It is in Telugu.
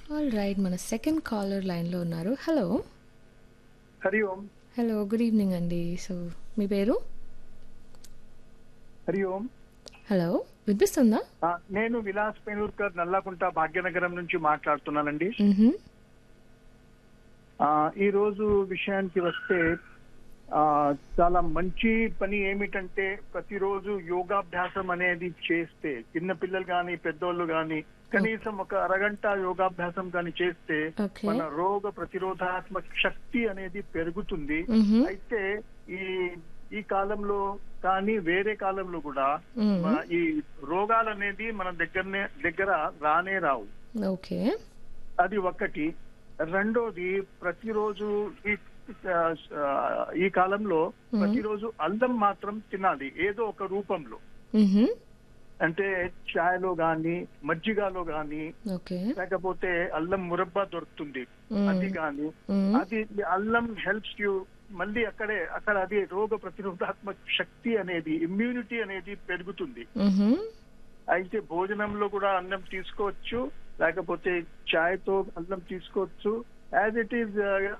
ఆల్ రైట్ మన సెకండ్ కాలర్ లైన్లో ఉన్నారు hello Hari Om hello good evening అండి సో మీ పేరు హరి ఓం హలో వినిపిస్తుందా ఆ, నేను విలాస్ పేనూర్కర్ నల్లకుంట భాగ్యనగరం నుంచి మాట్లాడుతున్నానండి మ్హూ. ఆ, ఈ రోజు విషయానికి వస్తే ఆ, చాలా మంచి పని ఏమిటంటే ప్రతిరోజు యోగాభ్యాసం అనేది చేస్తే చిన్న పిల్లలు కానీ పెద్దోళ్ళు కానీ కనీసం ఒక అరగంట యోగాభ్యాసం కానీ చేస్తే ఓకే మన రోగ ప్రతిరోధాత్మక శక్తి అనేది పెరుగుతుంది మ్హూ. అయితే ఈ ఈ కాలంలో కానీ వేరే కాలంలో కూడా మ్మ్. మన ఈ రోగాలు అనేది మన దగ్గరనే దగ్గర రానే రావు ఓకే అది ఒకటి రెండోది ప్రతిరోజు ఈ ఆ, ఈ కాలంలో ప్రతిరోజు అల్లం మాత్రం తినాలి ఏదో ఒక రూపంలో మ్హూ. అంటే చాయ్లో గాని మజ్జిగలో గాని ఓకే లేకపోతే అల్లం మురబ్బా దొరుకుతుంది మ్మ్. అది గాని మ్మ్. అది అల్లం హెల్ప్స్ యూ మళ్ళీ అక్కడే అక్కడ అది రోగ ప్రతిరోధాత్మక శక్తి అనేది ఇమ్యూనిటీ అనేది పెరుగుతుంది మ్హూ. అయితే భోజనంలో కూడా అన్నం తీసుకోవచ్చు లేకపోతే చాయ్ తో అన్నం తీసుకోవచ్చు యాజ్ ఇట్ ఈస్